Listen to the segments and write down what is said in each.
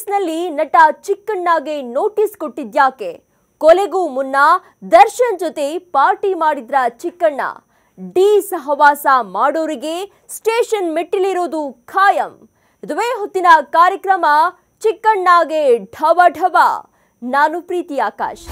ಕೇಸ್ನಲ್ಲಿ ನಟ ಚಿಕ್ಕಣ್ಣಗೆ ನೋಟಿಸ್ ಕೊಟ್ಟಿದ್ಯಾಕೆ ಕೊಲೆಗೂ ಮುನ್ನ ದರ್ಶನ್ ಜೊತೆ ಪಾರ್ಟಿ ಮಾಡಿದ್ರ ಚಿಕ್ಕಣ್ಣ ಡಿ ಸಹವಾಸ ಮಾಡೋರಿಗೆ ಸ್ಟೇಷನ್ ಮೆಟ್ಟಿಲಿರೋದು ಖಾಯಂ ಇದುವೇ ಹೊತ್ತಿನ ಕಾರ್ಯಕ್ರಮ ಚಿಕ್ಕಣ್ಣಗೆ ಢವ ಢವ ನಾನು ಪ್ರೀತಿ ಆಕಾಶ್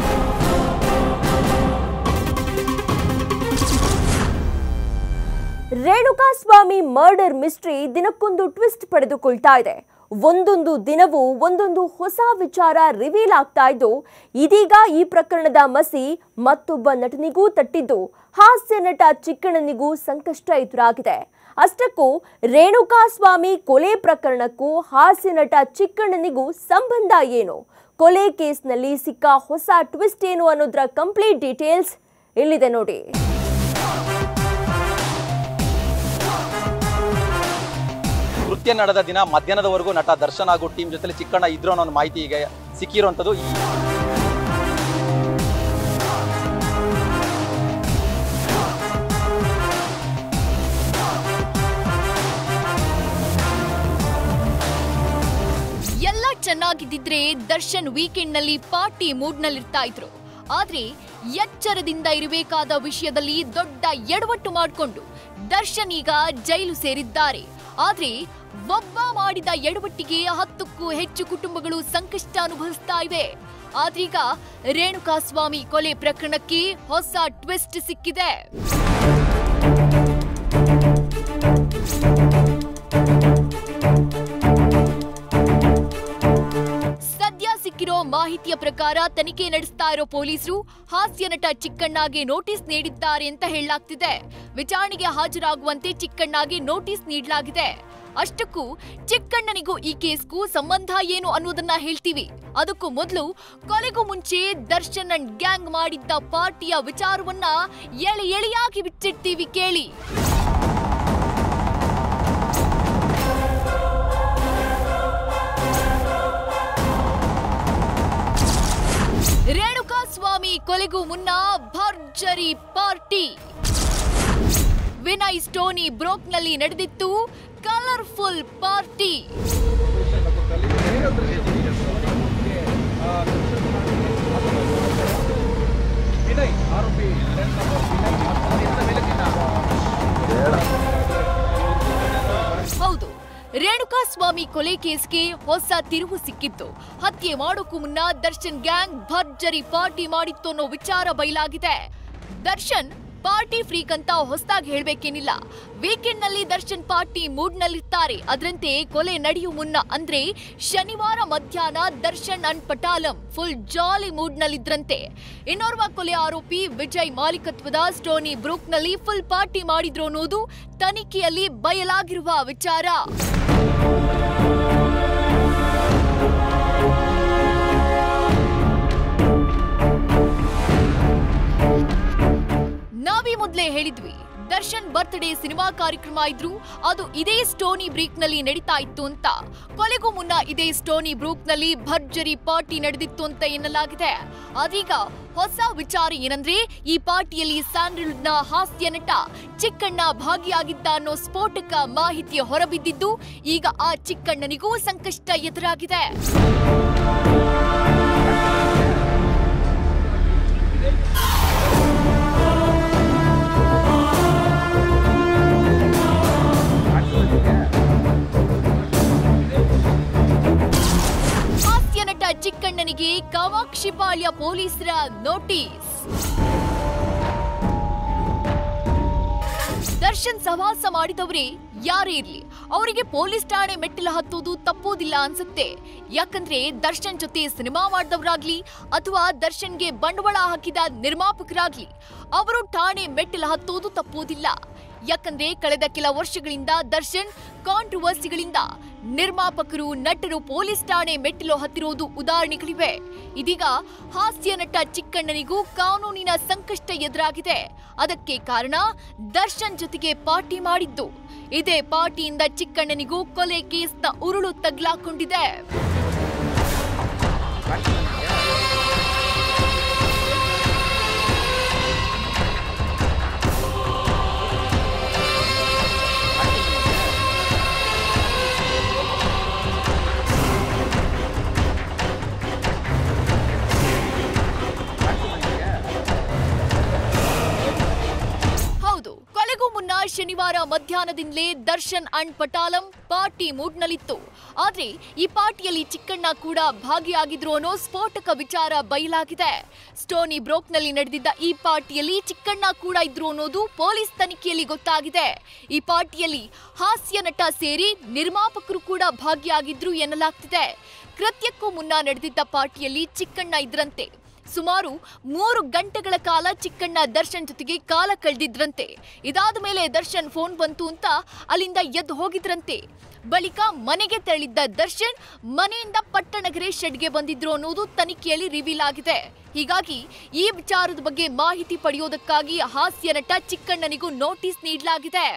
ರೇಣುಕಾಸ್ವಾಮಿ ಮರ್ಡರ್ ಮಿಸ್ಟ್ರಿ ದಿನಕ್ಕೊಂದು ಟ್ವಿಸ್ಟ್ ಪಡೆದುಕೊಳ್ತಾ ಇದೆ ಒಂದೊಂದು ದಿನವೂ ಒಂದೊಂದು ಹೊಸ ವಿಚಾರ ರಿವೀಲ್ ಆಗ್ತಾ ಇದ್ದು ಇದೀಗ ಈ ಪ್ರಕರಣದ ಮಸಿ ಮತ್ತೊಬ್ಬ ನಟನಿಗೂ ತಟ್ಟಿದ್ದು ಹಾಸ್ಯ ನಟ ಚಿಕ್ಕಣ್ಣನಿಗೂ ಸಂಕಷ್ಟ ಎದುರಾಗಿದೆ ಅಷ್ಟಕ್ಕೂ ರೇಣುಕಾಸ್ವಾಮಿ ಕೊಲೆ ಪ್ರಕರಣಕ್ಕೂ ಹಾಸ್ಯ ನಟ ಚಿಕ್ಕಣ್ಣನಿಗೂ ಸಂಬಂಧ ಏನು ಕೊಲೆ ಕೇಸ್ನಲ್ಲಿ ಸಿಕ್ಕ ಹೊಸ ಟ್ವಿಸ್ಟ್ ಏನು ಅನ್ನೋದರ ಕಂಪ್ಲೀಟ್ ಡೀಟೇಲ್ಸ್ ಇಲ್ಲಿದೆ ನೋಡಿ ಕೃತ್ಯ ನಡೆದ ದಿನ ಮಧ್ಯಾಹ್ನದವರೆಗೂ ನಟ ದರ್ಶನ್ ಹಾಗೂ ಟೀಮ್ ಜೊತೆ ಚಿಕ್ಕಣ್ಣ ಇದ್ರು ಅನ್ನೋ ಒಂದು ಮಾಹಿತಿ ಈಗ ಸಿಕ್ಕಿರುವಂಥದ್ದು ಎಲ್ಲ ಚೆನ್ನಾಗಿದ್ದಿದ್ರೆ ದರ್ಶನ್ ವೀಕೆಂಡ್ ನಲ್ಲಿ ಪಾರ್ಟಿ ಮೂಡ್ ನಲ್ಲಿರ್ತಾ ಇದ್ರು ಆದ್ರೆ ಎಚ್ಚರದಿಂದ ಇರಬೇಕಾದ ವಿಷಯದಲ್ಲಿ ದೊಡ್ಡ ಎಡವಟ್ಟು ಮಾಡಿಕೊಂಡು ದರ್ಶನ್ ಈಗ ಜೈಲು ಸೇರಿದ್ದಾರೆ ಆದ್ರೆ ಒಬ್ಬ ಮಾಡಿದ ಎಡವಟ್ಟಿಗೆ ಹತ್ತಕ್ಕೂ ಹೆಚ್ಚು ಕುಟುಂಬಗಳು ಸಂಕಷ್ಟ ಅನುಭವಿಸ್ತಾ ಇವೆ ಆದ್ರೀಗ ರೇಣುಕಾಸ್ವಾಮಿ ಕೊಲೆ ಪ್ರಕರಣಕ್ಕೆ ಹೊಸ ಟ್ವಿಸ್ಟ್ ಸಿಕ್ಕಿದೆ ಸದ್ಯ ಸಿಕ್ಕಿರೋ ಮಾಹಿತಿಯ ಪ್ರಕಾರ ತನಿಖೆ ನಡೆಸ್ತಾ ಇರೋ ಪೊಲೀಸರು ಹಾಸ್ಯ ನಟ ಚಿಕ್ಕಣ್ಣಗೆ ನೋಟಿಸ್ ನೀಡಿದ್ದಾರೆ ಅಂತ ಹೇಳಲಾಗ್ತಿದೆ ವಿಚಾರಣೆಗೆ ಹಾಜರಾಗುವಂತೆ ಚಿಕ್ಕಣ್ಣಗೆ ನೋಟಿಸ್ ನೀಡಲಾಗಿದೆ ಅಷ್ಟಕ್ಕೂ ಚಿಕ್ಕಣ್ಣನಿಗೂ ಈ ಕೇಸ್ಗೂ ಸಂಬಂಧ ಏನು ಅನ್ನೋದನ್ನ ಹೇಳ್ತೀವಿ ಅದಕ್ಕೂ ಮೊದಲು ಕೊಲೆಗೂ ಮುಂಚೆ ದರ್ಶನ್ ಅಂಡ್ ಗ್ಯಾಂಗ್ ಮಾಡಿದ್ದ ಪಾರ್ಟಿಯ ವಿಚಾರವನ್ನ ಎಳೆ ಎಳೆಯಾಗಿ ಬಿಚ್ಚಿಡ್ತೀವಿ ಕೇಳಿ ರೇಣುಕಾಸ್ವಾಮಿ ಕೊಲೆಗೂ ಮುನ್ನ ಭರ್ಜರಿ ಪಾರ್ಟಿ ವಿನಯ್ ಸ್ಟೋನಿ ಬ್ರೋಕ್ನಲ್ಲಿ ನಡೆದಿತ್ತು ಕಲರ್ಫುಲ್ ಪಾರ್ಟಿ ಹೌದು ರೇಣುಕಾಸ್ವಾಮಿ ಕೊಲೆ ಕೇಸ್ಗೆ ಹೊಸ ತಿರುವು ಸಿಕ್ಕಿತ್ತು ಹತ್ಯೆ ಮಾಡೋಕ್ಕೂ ಮುನ್ನ ದರ್ಶನ್ ಗ್ಯಾಂಗ್ ಭರ್ಜರಿ ಪಾರ್ಟಿ ಮಾಡಿತ್ತು ಅನ್ನೋ ವಿಚಾರ ಬಯಲಾಗಿದೆ ದರ್ಶನ್ ಪಾರ್ಟಿ ಫ್ರೀಕ್ ಅಂತ ಹೊಸದಾಗಿ ಹೇಳ್ಬೇಕೇನಿಲ್ಲ ವೀಕೆಂಡ್ ನಲ್ಲಿ ದರ್ಶನ್ ಪಾರ್ಟಿ ಮೂಡ್ ನಲ್ಲಿರ್ತಾರೆ ಅದರಂತೆ ಕೊಲೆ ನಡೆಯುವ ಮುನ್ನ ಅಂದ್ರೆ ಶನಿವಾರ ಮಧ್ಯಾಹ್ನ ದರ್ಶನ್ ಅಂಡ್ ಪಟಾಲಂ ಫುಲ್ ಜಾಲಿ ಮೂಡ್ ನಲ್ಲಿದ್ರಂತೆ ಇನ್ನೋರ್ವ ಕೊಲೆ ಆರೋಪಿ ವಿಜಯ್ ಮಾಲೀಕತ್ವದ ಸ್ಟೋನಿ ಬ್ರೂಕ್ ನಲ್ಲಿ ಫುಲ್ ಪಾರ್ಟಿ ಮಾಡಿದ್ರು ಅನ್ನೋದು ತನಿಖೆಯಲ್ಲಿ ಬಯಲಾಗಿರುವ ವಿಚಾರ ನಾವೀ ಮೊದಲೇ ಹೇಳಿದ್ವಿ ದರ್ಶನ್ ಬರ್ತ್ಡೇ ಸಿನಿಮಾ ಕಾರ್ಯಕ್ರಮ ಇದ್ರು ಅದು ಇದೇ ಸ್ಟೋನಿ ಬ್ರೀಕ್ ನಲ್ಲಿ ನಡೀತಾ ಇತ್ತು ಅಂತ ಕೊಲೆಗೂ ಮುನ್ನ ಇದೇ ಸ್ಟೋನಿ ಬ್ರೂಕ್ ನಲ್ಲಿ ಭರ್ಜರಿ ಪಾರ್ಟಿ ನಡೆದಿತ್ತು ಅಂತ ಎನ್ನಲಾಗಿದೆ ಅದೀಗ ಹೊಸ ವಿಚಾರ ಏನಂದ್ರೆ ಈ ಪಾರ್ಟಿಯಲ್ಲಿ ಸ್ಯಾಂಡಲ್ವುಡ್ ನ ಹಾಸ್ಯ ನಟ ಚಿಕ್ಕಣ್ಣ ಭಾಗಿಯಾಗಿದ್ದ ಅನ್ನೋ ಸ್ಫೋಟಕ ಮಾಹಿತಿ ಹೊರಬಿದ್ದಿದ್ದು ಈಗ ಆ ಚಿಕ್ಕಣ್ಣನಿಗೂ ಸಂಕಷ್ಟ ಎದುರಾಗಿದೆ ಹಾಸ್ಯ ನಟ ಚಿಕ್ಕಣ್ಣನಿಗೆ ಕಾಮಾಕ್ಷಿಪಾಳ್ಯ ಪೊಲೀಸರ ನೋಟಿಸ್ ದರ್ಶನ್ ಸಹವಾಸ ಮಾಡಿದವರೇ ಯಾರೇ ಇರ್ಲಿ ಅವರಿಗೆ ಪೊಲೀಸ್ ಠಾಣೆ ಮೆಟ್ಟಿಲ ಹತ್ತೋದು ತಪ್ಪೋದಿಲ್ಲ ಅನ್ಸುತ್ತೆ ಯಾಕಂದ್ರೆ ದರ್ಶನ್ ಜೊತೆ ಸಿನಿಮಾ ಮಾಡಿದವರಾಗ್ಲಿ ಅಥವಾ ದರ್ಶನ್ಗೆ ಬಂಡವಾಳ ಹಾಕಿದ ನಿರ್ಮಾಪಕರಾಗ್ಲಿ ಅವರು ಠಾಣೆ ಮೆಟ್ಟಿಲ ಹತ್ತೋದು ತಪ್ಪೋದಿಲ್ಲ ಯಾಕಂದ್ರೆ ಕಳೆದ ಕೆಲ ವರ್ಷಗಳಿಂದ ದರ್ಶನ್ ಕಾಂಟ್ರವರ್ಸಿಗಳಿಂದ ನಿರ್ಮಾಪಕರು ನಟರು ಪೊಲೀಸ್ ಠಾಣೆ ಮೆಟ್ಟಿಲು ಹತ್ತಿರೋದು ಉದಾಹರಣೆಗಳಿವೆ ಇದೀಗ ಹಾಸ್ಯ ನಟ ಚಿಕ್ಕಣ್ಣನಿಗೂ ಕಾನೂನಿನ ಸಂಕಷ್ಟ ಎದುರಾಗಿದೆ ಅದಕ್ಕೆ ಕಾರಣ ದರ್ಶನ್ ಜೊತೆಗೆ ಪಾರ್ಟಿ ಮಾಡಿದ್ದು ಇದೇ ಪಾರ್ಟಿಯಿಂದ ಚಿಕ್ಕಣ್ಣನಿಗೂ ಕೊಲೆ ಕೇಸ್ನ ಉರುಳು ತಗ್ಲಾಕೊಂಡಿದೆ ಶನಿವಾರ ಮಧ್ಯಾಹ್ನದಿಂದಲೇ ದರ್ಶನ್ ಅಂಡ್ ಪಟಾಲಂ ಪಾರ್ಟಿ ಮೂಡ್ನಲ್ಲಿತ್ತು ಆದ್ರೆ ಈ ಪಾರ್ಟಿಯಲ್ಲಿ ಚಿಕ್ಕಣ್ಣ ಕೂಡ ಭಾಗಿಯಾಗಿದ್ರು ಅನ್ನೋ ಸ್ಫೋಟಕ ವಿಚಾರ ಬಯಲಾಗಿದೆ ಸ್ಟೋನಿ ಬ್ರೋಕ್ನಲ್ಲಿ ನಡೆದಿದ್ದ ಈ ಪಾರ್ಟಿಯಲ್ಲಿ ಚಿಕ್ಕಣ್ಣ ಕೂಡ ಇದ್ರು ಅನ್ನೋದು ಪೊಲೀಸ್ ತನಿಖೆಯಲ್ಲಿ ಗೊತ್ತಾಗಿದೆ ಈ ಪಾರ್ಟಿಯಲ್ಲಿ ಹಾಸ್ಯ ನಟ ಸೇರಿ ನಿರ್ಮಾಪಕರು ಕೂಡ ಭಾಗಿಯಾಗಿದ್ರು ಎನ್ನಲಾಗ್ತಿದೆ ಕೃತ್ಯಕ್ಕೂ ಮುನ್ನ ನಡೆದಿದ್ದ ಪಾರ್ಟಿಯಲ್ಲಿ ಚಿಕ್ಕಣ್ಣ ಇದ್ರಂತೆ ಸುಮಾರು ಮೂರು ಗಂಟೆಗಳ ಕಾಲ ಚಿಕ್ಕಣ್ಣ ದರ್ಶನ್ ಜೊತೆಗೆ ಕಾಲ ಕಳೆದಿದ್ರಂತೆ ಇದಾದ ಮೇಲೆ ದರ್ಶನ್ ಫೋನ್ ಬಂತು ಅಂತ ಅಲ್ಲಿಂದ ಎದ್ದು ಹೋಗಿದ್ರಂತೆ ಬಳಿಕ ಮನೆಗೆ ತೆರಳಿದ್ದ ದರ್ಶನ್ ಮನೆಯಿಂದ ಪಟ್ಟಣಗೆರೆ ಶೆಡ್ಗೆ ಬಂದಿದ್ರು ಅನ್ನೋದು ತನಿಖೆಯಲ್ಲಿ ರಿವೀಲ್ ಆಗಿದೆ ಹೀಗಾಗಿ ಈ ವಿಚಾರದ ಬಗ್ಗೆ ಮಾಹಿತಿ ಪಡೆಯೋದಕ್ಕಾಗಿ ಹಾಸ್ಯ ನಟ ಚಿಕ್ಕಣ್ಣನಿಗೂ ನೋಟಿಸ್ ನೀಡಲಾಗಿದೆ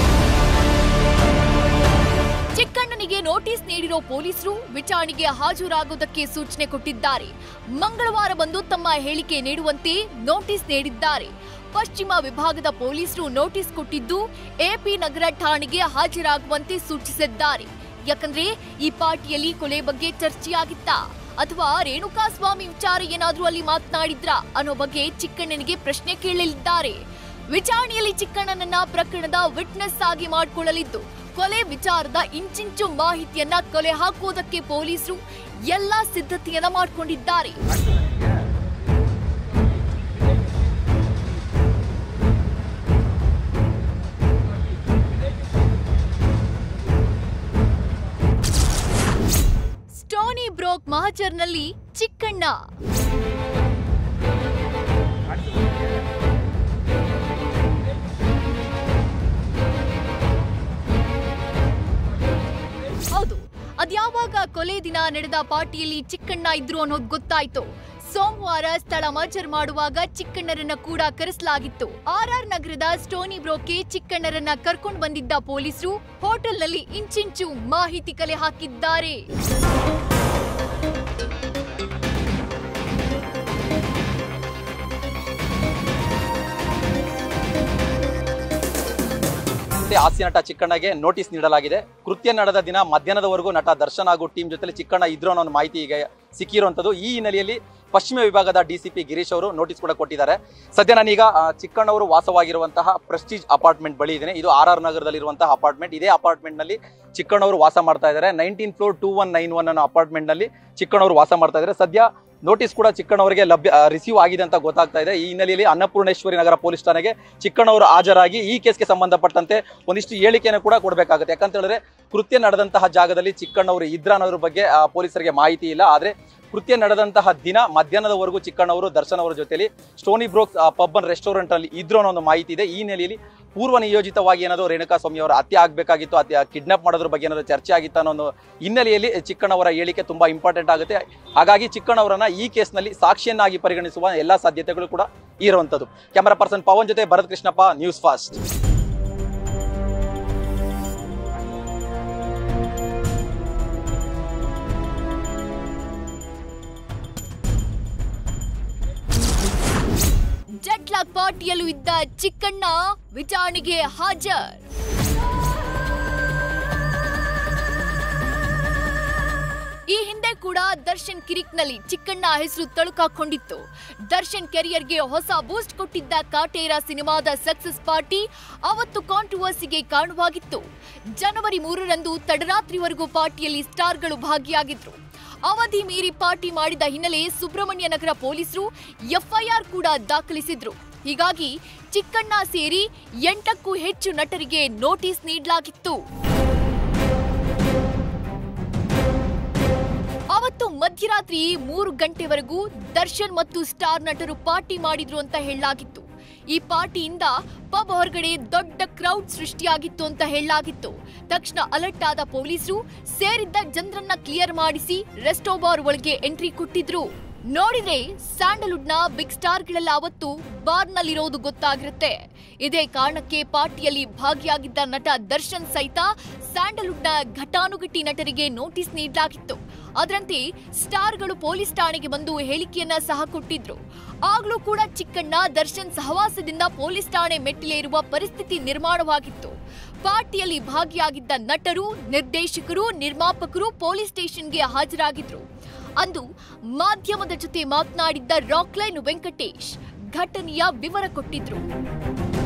ಚಿಕ್ಕಣ್ಣನಿಗೆ ನೋಟಿಸ್ ನೀಡಿರೋ ಪೊಲೀಸರು ವಿಚಾರಣೆಗೆ ಹಾಜರಾಗುವುದಕ್ಕೆ ಸೂಚನೆ ಕೊಟ್ಟಿದ್ದಾರೆ ಮಂಗಳವಾರ ಬಂದು ತಮ್ಮ ಹೇಳಿಕೆ ನೀಡುವಂತೆ ನೋಟಿಸ್ ನೀಡಿದ್ದಾರೆ ಪಶ್ಚಿಮ ವಿಭಾಗದ ಪೊಲೀಸರು ನೋಟಿಸ್ ಕೊಟ್ಟಿದ್ದು ಎಪಿ ನಗರ ಠಾಣೆಗೆ ಹಾಜರಾಗುವಂತೆ ಸೂಚಿಸಿದ್ದಾರೆ ಯಾಕಂದ್ರೆ ಈ ಪಾರ್ಟಿಯಲ್ಲಿ ಕೊಲೆ ಬಗ್ಗೆ ಚರ್ಚೆಯಾಗಿತ್ತಾ ಅಥವಾ ರೇಣುಕಾಸ್ವಾಮಿ ವಿಚಾರ ಏನಾದ್ರೂ ಅಲ್ಲಿ ಮಾತನಾಡಿದ್ರಾ ಅನ್ನೋ ಬಗ್ಗೆ ಚಿಕ್ಕಣ್ಣನಿಗೆ ಪ್ರಶ್ನೆ ಕೇಳಲಿದ್ದಾರೆ ವಿಚಾರಣೆಯಲ್ಲಿ ಚಿಕ್ಕಣ್ಣನನ್ನ ಪ್ರಕರಣದ ವಿಟ್ನೆಸ್ ಆಗಿ ಮಾಡಿಕೊಳ್ಳಲಿದ್ದು ಕೊಲೆ ವಿಚಾರದ ಇಂಚಿಂಚು ಮಾಹಿತಿಯನ್ನ ಕೊಲೆ ಹಾಕುವುದಕ್ಕೆ ಪೊಲೀಸರು ಎಲ್ಲಾ ಸಿದ್ಧತೆಯನ್ನ ಮಾಡಿಕೊಂಡಿದ್ದಾರೆ ಸ್ಟೋನಿ ಬ್ರೋಕ್ ಮಹಚರ್ನಲ್ಲಿ ಚಿಕ್ಕಣ್ಣ ಹೌದು ಅದ್ಯಾವಾಗ ಕೊಲೆ ದಿನ ನಡೆದ ಪಾರ್ಟಿಯಲ್ಲಿ ಚಿಕ್ಕಣ್ಣ ಇದ್ರು ಅನ್ನೋದು ಗೊತ್ತಾಯ್ತು ಸೋಮವಾರ ಸ್ಥಳ ಮರ್ಜರ್ ಮಾಡುವಾಗ ಚಿಕ್ಕಣ್ಣರನ್ನ ಕೂಡ ಕರೆಸಲಾಗಿತ್ತು ಆರ್ ಆರ್ ನಗರದ ಸ್ಟೋನಿ ಬ್ರೋಕ್ಕೆ ಚಿಕ್ಕಣ್ಣರನ್ನ ಕರ್ಕೊಂಡು ಬಂದಿದ್ದ ಪೊಲೀಸರು ಹೋಟೆಲ್ನಲ್ಲಿ ಇಂಚಿಂಚು ಮಾಹಿತಿ ಕಲೆ ಹಾಕಿದ್ದಾರೆ ಮತ್ತೆ ಹಾಸ್ಯ ನಟ ಚಿಕ್ಕಣ್ಣಗೆ ನೋಟಿಸ್ ನೀಡಲಾಗಿದೆ ಕೃತ್ಯ ನಡೆದ ದಿನ ಮಧ್ಯಾಹ್ನದವರೆಗೂ ನಟ ದರ್ಶನ್ ಹಾಗೂ ಟೀಮ್ ಜೊತೆ ಚಿಕ್ಕಣ್ಣ ಇದ್ರು ಅನ್ನೋ ಒಂದು ಮಾಹಿತಿ ಈಗ ಸಿಕ್ಕಿರುವಂತದ್ದು ಈ ಹಿನ್ನೆಲೆಯಲ್ಲಿ ಪಶ್ಚಿಮ ವಿಭಾಗದ ಡಿಸಿಪಿ ಗಿರೀಶ್ ಅವರು ನೋಟಿಸ್ ಕೂಡ ಕೊಟ್ಟಿದ್ದಾರೆ ಸದ್ಯ ನಾನೀಗ ಆ, ಚಿಕ್ಕಣ್ಣವರು ವಾಸವಾಗಿರುವಂತಹ ಪ್ರೆಸ್ಟೀಜ್ ಅಪಾರ್ಟ್ಮೆಂಟ್ ಬಳಿ ಇದ್ದೇನೆ ಇದು ಆರ್ ಆರ್ ನಗರದಲ್ಲಿರುವಂತಹ ಅಪಾರ್ಟ್ಮೆಂಟ್ ಇದೇ ಅಪಾರ್ಟ್ಮೆಂಟ್ ನಲ್ಲಿ ಚಿಕ್ಕಣ್ಣವರು ವಾಸ ಮಾಡ್ತಾ ಇದ್ದಾರೆ nineteen floor two one nine one ಅನ್ನೋ ಅಪಾರ್ಟ್ಮೆಂಟ್ ನಲ್ಲಿ ಚಿಕ್ಕಣ್ಣವರು ವಾಸ ಮಾಡ್ತಾ ಇದ್ದಾರೆ ಸದ್ಯ ನೋಟಿಸ್ ಕೂಡ ಚಿಕ್ಕಣ್ಣವರಿಗೆ ಲಭ್ಯ ರಿಸೀವ್ ಆಗಿದೆ ಅಂತ ಗೊತ್ತಾಗ್ತಾ ಇದೆ ಈ ಹಿನ್ನೆಲೆಯಲ್ಲಿ ಅನ್ನಪೂರ್ಣೇಶ್ವರಿ ನಗರ ಪೊಲೀಸ್ ಠಾಣೆಗೆ ಚಿಕ್ಕಣ್ಣವರು ಹಾಜರಾಗಿ ಈ ಕೇಸ್ಗೆ ಸಂಬಂಧಪಟ್ಟಂತೆ ಒಂದಿಷ್ಟು ಹೇಳಿಕೆಯನ್ನು ಕೂಡ ಕೊಡಬೇಕಾಗುತ್ತೆ ಯಾಕಂತ ಹೇಳಿದ್ರೆ ಕೃತ್ಯ ನಡೆದಂತಹ ಜಾಗದಲ್ಲಿ ಚಿಕ್ಕಣ್ಣವರು ಇದ್ರ ಅನ್ನೋದ್ರ ಬಗ್ಗೆ ಆ, ಪೊಲೀಸರಿಗೆ ಮಾಹಿತಿ ಇಲ್ಲ ಆದ್ರೆ ಕೃತ್ಯ ನಡೆದಂತಹ ದಿನ ಮಧ್ಯಾಹ್ನದವರೆಗೂ ಚಿಕ್ಕಣ್ಣವರು ದರ್ಶನ್ ಅವರ ಜೊತೆಲಿ Stony Brooks pub and restaurant ಅಲ್ಲಿ ಇದ್ರು ಅನ್ನೋ ಒಂದು ಮಾಹಿತಿ ಇದೆ ಈ ಹಿನ್ನೆಲೆಯಲ್ಲಿ ಪೂರ್ವ ನಿಯೋಜಿತವಾಗಿ ಏನಾದರೂ ರೇಣುಕಾ ಸ್ವಾಮಿ ಅವರ ಹತ್ಯೆ ಆಗಬೇಕಾಗಿತ್ತು ಹತ್ಯೆ ಕಿಡ್ನಾಪ್ ಮಾಡೋದ್ರ ಬಗ್ಗೆ ಏನಾದರೂ ಚರ್ಚೆ ಆಗಿತ್ತು ಅನ್ನೋ ಒಂದು ಹಿನ್ನೆಲೆಯಲ್ಲಿ ಚಿಕ್ಕಣ್ಣವರ ಹೇಳಿಕೆ ತುಂಬಾ ಇಂಪಾರ್ಟೆಂಟ್ ಆಗುತ್ತೆ ಹಾಗಾಗಿ ಚಿಕ್ಕಣ್ಣವರನ್ನ ಈ ಕೇಸ್ನಲ್ಲಿ ಸಾಕ್ಷಿಯನ್ನಾಗಿ ಪರಿಗಣಿಸುವ ಎಲ್ಲಾ ಸಾಧ್ಯತೆಗಳು ಕೂಡ ಇರುವಂತದ್ದು ಕ್ಯಾಮರಾ ಪರ್ಸನ್ ಪವನ್ ಜೊತೆ Bharath Krishnappa news fast Jetlag ಪಾರ್ಟಿಯಲ್ಲೂ ಇದ್ದ ಚಿಕ್ಕಣ್ಣ ವಿಚಾರಣೆಗೆ ಹಾಜರ್ ಈ ಹಿಂದೆ ಕೂಡ ದರ್ಶನ್ ಕಿರಿಕ್ನಲ್ಲಿ ಚಿಕ್ಕಣ್ಣ ಹೆಸರು ತಳುಕಾಕೊಂಡಿತ್ತು ದರ್ಶನ್ ಕೆರಿಯರ್ಗೆ ಹೊಸ ಬೂಸ್ಟ್ ಕೊಟ್ಟಿದ್ದ ಕಾಟೇರ ಸಿನಿಮಾದ ಸಕ್ಸಸ್ ಪಾರ್ಟಿ ಅವತ್ತು ಕಾಂಟ್ರವರ್ಸಿಗೆ ಕಾರಣವಾಗಿತ್ತು ಜನವರಿ ಮೂರರಂದು ತಡರಾತ್ರಿವರೆಗೂ ಪಾರ್ಟಿಯಲ್ಲಿ ಸ್ಟಾರ್ಗಳು ಭಾಗಿಯಾಗಿದ್ರು ಅವಧಿ ಮೀರಿ ಪಾರ್ಟಿ ಮಾಡಿದ ಹಿನ್ನೆಲೆ ಸುಬ್ರಹ್ಮಣ್ಯ ನಗರ ಪೊಲೀಸರು ಎಫ್ಐಆರ್ ಕೂಡ ದಾಖಲಿಸಿದ್ರು ಹೀಗಾಗಿ ಚಿಕ್ಕಣ್ಣ ಸೇರಿ ಎಂಟಕ್ಕೂ ಹೆಚ್ಚು ನಟರಿಗೆ ನೋಟಿಸ್ ನೀಡಲಾಗಿತ್ತು ಅವತ್ತು ಮಧ್ಯರಾತ್ರಿ ಮೂರು ಗಂಟೆವರೆಗೂ ದರ್ಶನ್ ಮತ್ತು ಸ್ಟಾರ್ ನಟರು ಪಾರ್ಟಿ ಮಾಡಿದ್ರು ಅಂತ ಹೇಳಲಾಗಿತ್ತು ಈ ಪಾರ್ಟಿಯಿಂದ ಪಬ್ ಹೊರಗಡೆ ದೊಡ್ಡ ಕ್ರೌಡ್ ಸೃಷ್ಟಿಯಾಗಿತ್ತು ಅಂತ ಹೇಳಲಾಗಿತ್ತು ತಕ್ಷಣ ಅಲರ್ಟ್ ಆದ ಪೊಲೀಸರು ಸೇರಿದ್ದ ಜನರನ್ನ ಕ್ಲಿಯರ್ ಮಾಡಿಸಿ ರೆಸ್ಟೋ ಬಾರ್ ಒಳಗೆ ಎಂಟ್ರಿ ಕೊಟ್ಟಿದ್ರು ನೋಡಿದ್ರೆ ಸ್ಯಾಂಡಲ್ವುಡ್ನ ಬಿಗ್ ಸ್ಟಾರ್ಗಳೆಲ್ಲ ಅವತ್ತು ಬಾರ್ನಲ್ಲಿರೋದು ಗೊತ್ತಾಗಿರುತ್ತೆ ಇದೇ ಕಾರಣಕ್ಕೆ ಪಾರ್ಟಿಯಲ್ಲಿ ಭಾಗಿಯಾಗಿದ್ದ ನಟ ದರ್ಶನ್ ಸಹಿತ ಸ್ಯಾಂಡಲ್ವುಡ್ನ ಘಟಾನುಘಟಿ ನಟರಿಗೆ ನೋಟಿಸ್ ನೀಡಲಾಗಿತ್ತು ಅದರಂತೆ ಸ್ಟಾರ್ಗಳು ಪೊಲೀಸ್ ಠಾಣೆಗೆ ಬಂದು ಹೇಳಿಕೆಯನ್ನ ಸಹ ಕೊಟ್ಟಿದ್ರು ಆಗ್ಲೂ ಕೂಡ ಚಿಕ್ಕಣ್ಣ ದರ್ಶನ್ ಸಹವಾಸದಿಂದ ಪೊಲೀಸ್ ಠಾಣೆ ಮೆಟ್ಟಿಲೇರುವ ಪರಿಸ್ಥಿತಿ ನಿರ್ಮಾಣವಾಗಿತ್ತು ಪಾರ್ಟಿಯಲ್ಲಿ ಭಾಗಿಯಾಗಿದ್ದ ನಟರು ನಿರ್ದೇಶಕರು ನಿರ್ಮಾಪಕರು ಪೊಲೀಸ್ ಸ್ಟೇಷನ್ಗೆ ಹಾಜರಾಗಿದ್ರು ಅಂದು ಮಾಧ್ಯಮದ ಜೊತೆ ಮಾತನಾಡಿದ್ದ ರಾಕ್ಲೈನ್ ವೆಂಕಟೇಶ್ ಘಟನೆಯ ವಿವರ ಕೊಟ್ಟಿದ್ರು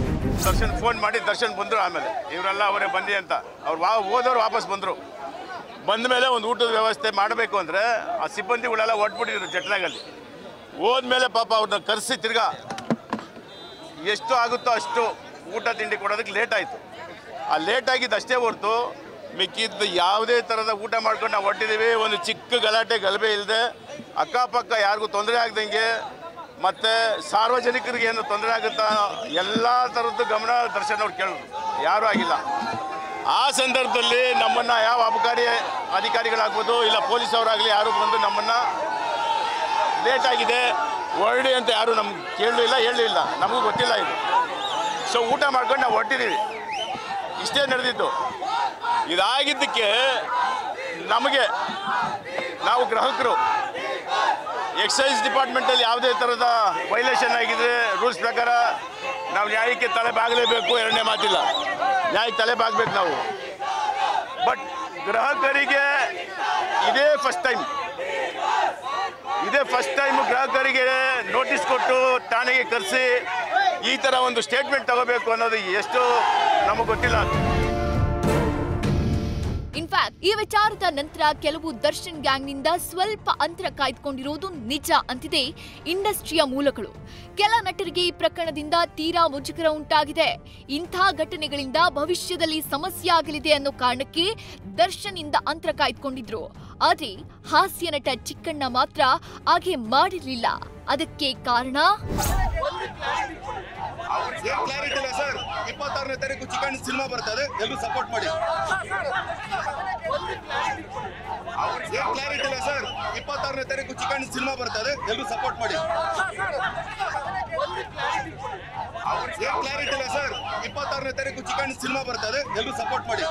ದರ್ಶನ್ ಫೋನ್ ಮಾಡಿ ದರ್ಶನ್ ಬಂದರು ಆಮೇಲೆ ಇವರೆಲ್ಲ ಅವರೇ ಬಂದಿ ಅಂತ ಅವ್ರು ವಾ ಹೋದವ್ರು ವಾಪಸ್ ಬಂದರು ಬಂದ ಮೇಲೆ ಒಂದು ಊಟದ ವ್ಯವಸ್ಥೆ ಮಾಡಬೇಕು ಅಂದರೆ ಆ ಸಿಬ್ಬಂದಿಗಳೆಲ್ಲ ಒಟ್ಬಿಟ್ಟಿದ್ರು ಜಟ್ಲಾಗಲ್ಲಿ ಹೋದ್ಮೇಲೆ ಪಾಪ ಅವ್ರನ್ನ ಕರೆಸಿ ತಿರ್ಗಾ ಎಷ್ಟು ಆಗುತ್ತೋ ಅಷ್ಟು ಊಟ ತಿಂಡಿ ಕೊಡೋದಕ್ಕೆ ಲೇಟ್ ಆಯಿತು ಆ ಲೇಟ್ ಆಗಿದ್ದು ಅಷ್ಟೇ ಹೊರತು ಮಿಕ್ಕಿದ್ದು ಯಾವುದೇ ಥರದ ಊಟ ಮಾಡ್ಕೊಂಡು ನಾವು ಹೊಟ್ಟಿದ್ದೀವಿ ಒಂದು ಚಿಕ್ಕ ಗಲಾಟೆ ಗಲಭೆ ಇಲ್ಲದೆ ಅಕ್ಕಪಕ್ಕ ಯಾರಿಗೂ ತೊಂದರೆ ಆಗ್ದಂಗೆ ಮತ್ತು ಸಾರ್ವಜನಿಕರಿಗೆ ಏನು ತೊಂದರೆ ಆಗುತ್ತಾ ಎಲ್ಲ ಥರದ್ದು ಗಮನ ದರ್ಶನ್ ಅವ್ರು ಕೇಳಿದ್ರು ಯಾರೂ ಆಗಿಲ್ಲ ಆ ಸಂದರ್ಭದಲ್ಲಿ ನಮ್ಮನ್ನು ಯಾವ ಅಬಕಾರಿ ಅಧಿಕಾರಿಗಳಾಗ್ಬೋದು ಇಲ್ಲ ಪೊಲೀಸ್ ಅವರಾಗಲಿ ಯಾರು ಬಂದು ನಮ್ಮನ್ನು ಲೇಟ್ ಆಗಿದೆ ಹೊರಡಿ ಅಂತ ಯಾರು ನಮ್ಗೆ ಕೇಳಲಿಲ್ಲ ಹೇಳಲಿಲ್ಲ ನಮಗೂ ಗೊತ್ತಿಲ್ಲ ಇದು ಸೊ ಊಟ ಮಾಡ್ಕೊಂಡು ನಾವು ಹೊಟ್ಟಿದ್ದೀವಿ ಇಷ್ಟೇ ನಡೆದಿದ್ದು ಇದಾಗಿದ್ದಕ್ಕೆ ನಮಗೆ ನಾವು ಗ್ರಾಹಕರು ಎಕ್ಸೈಸ್ ಡಿಪಾರ್ಟ್ಮೆಂಟಲ್ಲಿ ಯಾವುದೇ ಥರದ ವೈಲೇಷನ್ ಆಗಿದೆ ರೂಲ್ಸ್ ಪ್ರಕಾರ ನಾವು ನ್ಯಾಯಕ್ಕೆ ತಲೆ ಬಾಗಲೇಬೇಕು ಎರಡನೇ ಮಾತಿಲ್ಲ ನ್ಯಾಯಕ್ಕೆ ತಲೆ ಬಾಗಬೇಕು ನಾವು ಬಟ್ ಗ್ರಾಹಕರಿಗೆ ಇದೇ ಫಸ್ಟ್ ಟೈಮ್ ಇದೇ ಫಸ್ಟ್ ಟೈಮ್ ಗ್ರಾಹಕರಿಗೆ ನೋಟಿಸ್ ಕೊಟ್ಟು ಠಾಣೆಗೆ ಕರೆಸಿ ಈ ಥರ ಒಂದು ಸ್ಟೇಟ್ಮೆಂಟ್ ತಗೋಬೇಕು ಅನ್ನೋದು ಎಷ್ಟು ನಮಗೆ ಗೊತ್ತಿಲ್ಲ ಇನ್ಫ್ಯಾಕ್ಟ್ ಈ ವಿಚಾರದ ನಂತರ ಕೆಲವು ದರ್ಶನ್ ಗ್ಯಾಂಗ್ನಿಂದ ಸ್ವಲ್ಪ ಅಂತರ ಕಾಯ್ದುಕೊಂಡಿರೋದು ನಿಜ ಅಂತಿದೆ ಇಂಡಸ್ಟ್ರಿಯ ಮೂಲಗಳು ಕೆಲ ನಟರಿಗೆ ಈ ಪ್ರಕರಣದಿಂದ ತೀರಾ ಮುಜುಗರ ಉಂಟಾಗಿದೆ ಇಂಥ ಘಟನೆಗಳಿಂದ ಭವಿಷ್ಯದಲ್ಲಿ ಸಮಸ್ಯೆ ಆಗಲಿದೆ ಅನ್ನೋ ಕಾರಣಕ್ಕೆ ದರ್ಶನ್ ಇಂದ ಅಂತರ ಕಾಯ್ದುಕೊಂಡಿದ್ರು ಆದ್ರೆ ಹಾಸ್ಯ ನಟ ಚಿಕ್ಕಣ್ಣ ಮಾತ್ರ ಹಾಗೆ ಮಾಡಿರ್ಲಿಲ್ಲ ಅದಕ್ಕೆ ಕಾರಣ ಕ್ಲಾರಿಟಿ ಇಲ್ಲ ಸರ್ ಇಪ್ಪತ್ತಾರನೇ ತಾರೀಕು ಚಿಕನ್ ಸಿನಿಮಾ ಬರ್ತದೆ ಎಲ್ಲರೂ ಸಪೋರ್ಟ್ ಮಾಡಿ ಕ್ಲಾರಿಟಿ ಇಲ್ಲ ಸರ್ ಇಪ್ಪತ್ತಾರನೇ ತಾರೀಕು ಚಿಕನ್ ಸಿನಿಮಾ ಬರ್ತದೆ ಎಲ್ಲರೂ ಸಪೋರ್ಟ್ ಮಾಡಿ ಕ್ಲಾರಿಟಿ ಇಲ್ಲ ಸರ್ ಇಪ್ಪತ್ತಾರನೇ ತಾರೀಕು ಚಿಕನ್ ಸಿನಿಮಾ ಬರ್ತದೆ ಎಲ್ಲರೂ ಸಪೋರ್ಟ್ ಮಾಡಿ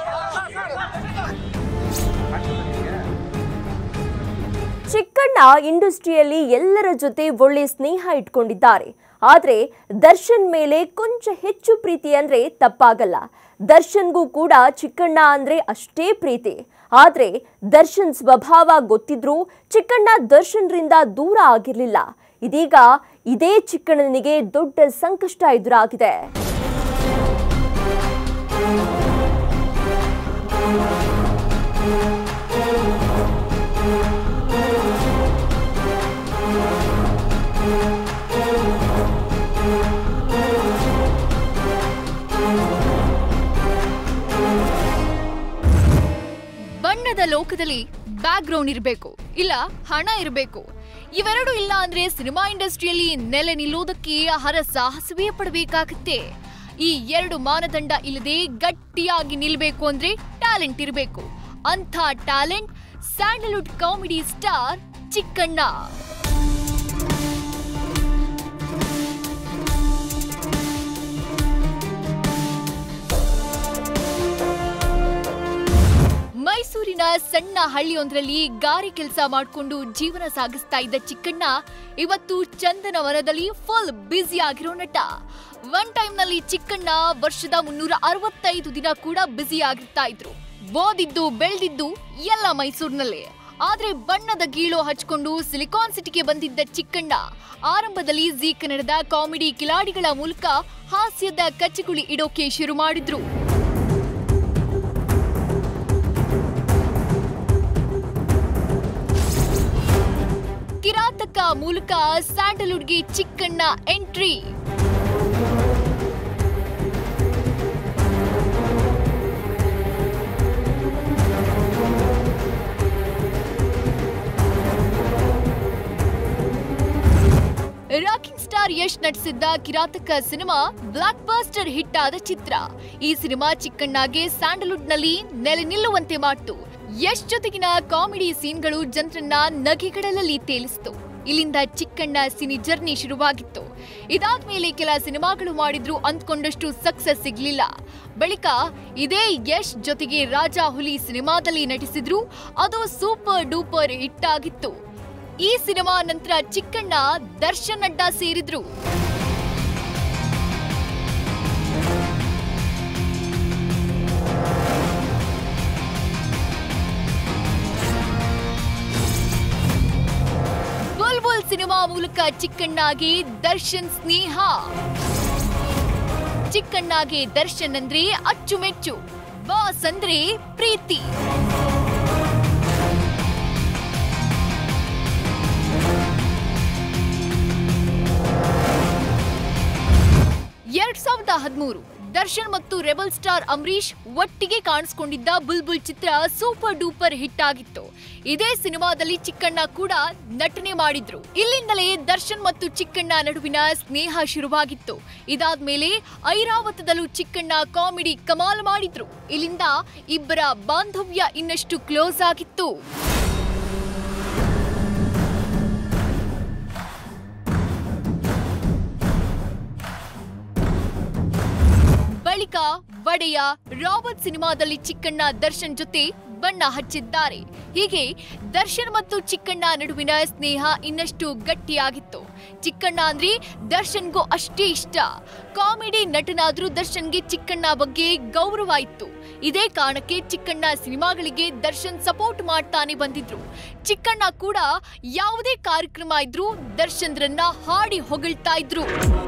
ಚಿಕ್ಕಣ್ಣ ಇಂಡಸ್ಟ್ರಿಯಲ್ಲಿ ಎಲ್ಲರ ಜೊತೆ ಒಳ್ಳೆ ಸ್ನೇಹ ಇಟ್ಕೊಂಡಿದ್ದಾರೆ ಆದ್ರೆ ದರ್ಶನ್ ಮೇಲೆ ಕೊಂಚ ಹೆಚ್ಚು ಪ್ರೀತಿ ಅಂದ್ರೆ ತಪ್ಪಾಗಲ್ಲ ದರ್ಶನ್ಗೂ ಕೂಡ ಚಿಕ್ಕಣ್ಣ ಅಂದ್ರೆ ಅಷ್ಟೇ ಪ್ರೀತಿ ಆದ್ರೆ ದರ್ಶನ್ ಸ್ವಭಾವ ಗೊತ್ತಿದ್ರೂ ಚಿಕ್ಕಣ್ಣ ದರ್ಶನ್ರಿಂದ ದೂರ ಆಗಿರ್ಲಿಲ್ಲ ಇದೀಗ ಇದೇ ಚಿಕ್ಕಣ್ಣನಿಗೆ ದೊಡ್ಡ ಸಂಕಷ್ಟ ಎದುರಾಗಿದೆ ಬಣ್ಣದ ಲೋಕದಲ್ಲಿ ಬ್ಯಾಕ್ ಗ್ರೌಂಡ್ ಇರಬೇಕು ಇಲ್ಲ ಹಣ ಇರಬೇಕು ಇವೆರಡು ಇಲ್ಲ ಅಂದ್ರೆ ಸಿನಿಮಾ ಇಂಡಸ್ಟ್ರಿಯಲ್ಲಿ ನೆಲೆ ನಿಲ್ಲೋದಕ್ಕೆ ಹರಸಾಹಸವೇ ಪಡಬೇಕಾಗತ್ತೆ ಈ ಎರಡು ಮಾನದಂಡ ಇಲ್ಲದೆ ಗಟ್ಟಿಯಾಗಿ ನಿಲ್ಬೇಕು ಅಂದ್ರೆ ಟ್ಯಾಲೆಂಟ್ ಇರಬೇಕು ಅಂಥ talent Sandalwood comedy star Chikkanna ಮೈಸೂರಿನ ಸಣ್ಣ ಹಳ್ಳಿಯೊಂದರಲ್ಲಿ ಗಾರೆ ಕೆಲಸ ಮಾಡಿಕೊಂಡು ಜೀವನ ಸಾಗಿಸ್ತಾ ಇದ್ದ ಚಿಕ್ಕಣ್ಣ ಇವತ್ತು ಚಂದನವನದಲ್ಲಿ ಫುಲ್ ಬ್ಯುಸಿ ಆಗಿರೋ ನಟ ಒನ್ ಟೈಮ್ ನಲ್ಲಿ ಚಿಕ್ಕಣ್ಣ ವರ್ಷದ ಮುನ್ನೂರ ಅರವತ್ತೈದು ದಿನ ಕೂಡ ಬ್ಯುಸಿ ಆಗಿರ್ತಾ ಇದ್ರು ಓದಿದ್ದು ಬೆಳೆದಿದ್ದು ಎಲ್ಲ ಮೈಸೂರಿನಲ್ಲೇ ಆದ್ರೆ ಬಣ್ಣದ ಗೀಳು ಹಚ್ಕೊಂಡು ಸಿಲಿಕಾನ್ ಸಿಟಿಗೆ ಬಂದಿದ್ದ ಚಿಕ್ಕಣ್ಣ ಆರಂಭದಲ್ಲಿ ಜೀ ಕನ್ನಡದ ಕಾಮಿಡಿ ಕಿಲಾಡಿಗಳ ಮೂಲಕ ಹಾಸ್ಯದ ಕಚ್ಚಗುಳಿ ಇಡೋಕೆ ಶುರು ಮಾಡಿದ್ರು ಕಿರಾತಕ ಮೂಲಕ ಸ್ಯಾಂಡಲ್ವುಡ್ಗೆ Chikkanna entry rocking star Yash ನಟಿಸಿದ್ದ Kirathaka cinema blockbuster hit ಆದ ಚಿತ್ರ ಈ ಸಿನಿಮಾ ಚಿಕ್ಕಣ್ಣಗೆ ಸ್ಯಾಂಡಲ್ವುಡ್ ನಲ್ಲಿ ನೆಲೆ ನಿಲ್ಲುವಂತೆ ಮಾಡಿತು ಯಶ್ ಜೊತೆಗಿನ ಕಾಮಿಡಿ ಸೀನ್ಗಳು ಜನರನ್ನ ನಗೆಗಡಲಲ್ಲಿ ತೇಲಿಸಿತು ಇಲ್ಲಿಂದ ಚಿಕ್ಕಣ್ಣ ಸಿನಿ ಜರ್ನಿ ಶುರುವಾಗಿತ್ತು ಇದಾದ್ಮೇಲೆ ಕೆಲ ಸಿನಿಮಾಗಳು ಮಾಡಿದ್ರು ಅಂದ್ಕೊಂಡಷ್ಟು ಸಕ್ಸಸ್ ಸಿಗ್ಲಿಲ್ಲ ಬಳಿಕ ಇದೇ ಯಶ್ ಜೊತೆಗೆ ರಾಜ ಹುಲಿ ಸಿನಿಮಾದಲ್ಲಿ ನಟಿಸಿದ್ರು ಅದು ಸೂಪರ್ ಡೂಪರ್ ಹಿಟ್ ಆಗಿತ್ತು ಈ ಸಿನಿಮಾ ನಂತರ ಚಿಕ್ಕಣ್ಣ ದರ್ಶನ್ ಅಡ್ಡ ಸೇರಿದ್ರು ಬುಲ್ಬುಲ್ ಸಿನಿಮಾ ಮೂಲಕ ಚಿಕ್ಕಣ್ಣಗೆ ದರ್ಶನ್ ಸ್ನೇಹ ಚಿಕ್ಕಣ್ಣಗೆ ದರ್ಶನ್ ಅಂದ್ರೆ ಅಚ್ಚುಮೆಚ್ಚು ಬಾಸ್ ಅಂದ್ರೆ ಪ್ರೀತಿ ಎರಡ್ ಸಾವಿರದ ಹದಿಮೂರು ದರ್ಶನ್ ಮತ್ತು ರೆಬಲ್ ಸ್ಟಾರ್ ಅಂಬರೀಶ್ ಒಟ್ಟಿಗೆ ಕಾಣಿಸ್ಕೊಂಡಿದ್ದ ಬುಲ್ಬುಲ್ ಚಿತ್ರ ಸೂಪರ್ ಡೂಪರ್ ಹಿಟ್ ಆಗಿತ್ತು ಇದೇ ಸಿನಿಮಾದಲ್ಲಿ ಚಿಕ್ಕಣ್ಣ ಕೂಡ ನಟನೆ ಮಾಡಿದ್ರು ಇಲ್ಲಿಂದಲೇ ದರ್ಶನ್ ಮತ್ತು ಚಿಕ್ಕಣ್ಣ ನಡುವಿನ ಸ್ನೇಹ ಶುರುವಾಗಿತ್ತು ಇದಾದ್ಮೇಲೆ ಐರಾವತದಲ್ಲೂ ಚಿಕ್ಕಣ್ಣ ಕಾಮಿಡಿ ಕಮಾಲ್ ಮಾಡಿದ್ರು ಇಲ್ಲಿಂದ ಇಬ್ಬರ ಬಾಂಧವ್ಯ ಇನ್ನಷ್ಟು ಕ್ಲೋಸ್ ಆಗಿತ್ತು ಬಳಿಕ ಒಡೆಯ ರಾವತ್ ಸಿನಿಮಾದಲ್ಲಿ ಚಿಕ್ಕಣ್ಣ ದರ್ಶನ್ ಜೊತೆ ಬಣ್ಣ ಹಚ್ಚಿದ್ದಾರೆ ಹೀಗೆ ದರ್ಶನ್ ಮತ್ತು ಚಿಕ್ಕಣ್ಣ ನಡುವಿನ ಸ್ನೇಹ ಇನ್ನಷ್ಟು ಗಟ್ಟಿಯಾಗಿತ್ತು ಚಿಕ್ಕಣ್ಣ ಅಂದ್ರೆ ದರ್ಶನ್ಗೂ ಅಷ್ಟೇ ಇಷ್ಟ ಕಾಮಿಡಿ ನಟನಾದ್ರೂ ದರ್ಶನ್ಗೆ ಚಿಕ್ಕಣ್ಣ ಬಗ್ಗೆ ಗೌರವ ಇತ್ತು ಇದೇ ಕಾರಣಕ್ಕೆ ಚಿಕ್ಕಣ್ಣ ಸಿನಿಮಾಗಳಿಗೆ ದರ್ಶನ್ ಸಪೋರ್ಟ್ ಮಾಡ್ತಾನೆ ಬಂದಿದ್ರು ಚಿಕ್ಕಣ್ಣ ಕೂಡ ಯಾವುದೇ ಕಾರ್ಯಕ್ರಮ ಇದ್ರೂ ದರ್ಶನ್ರನ್ನ ಹಾಡಿ ಹೊಗಳ್ತಾ ಇದ್ರು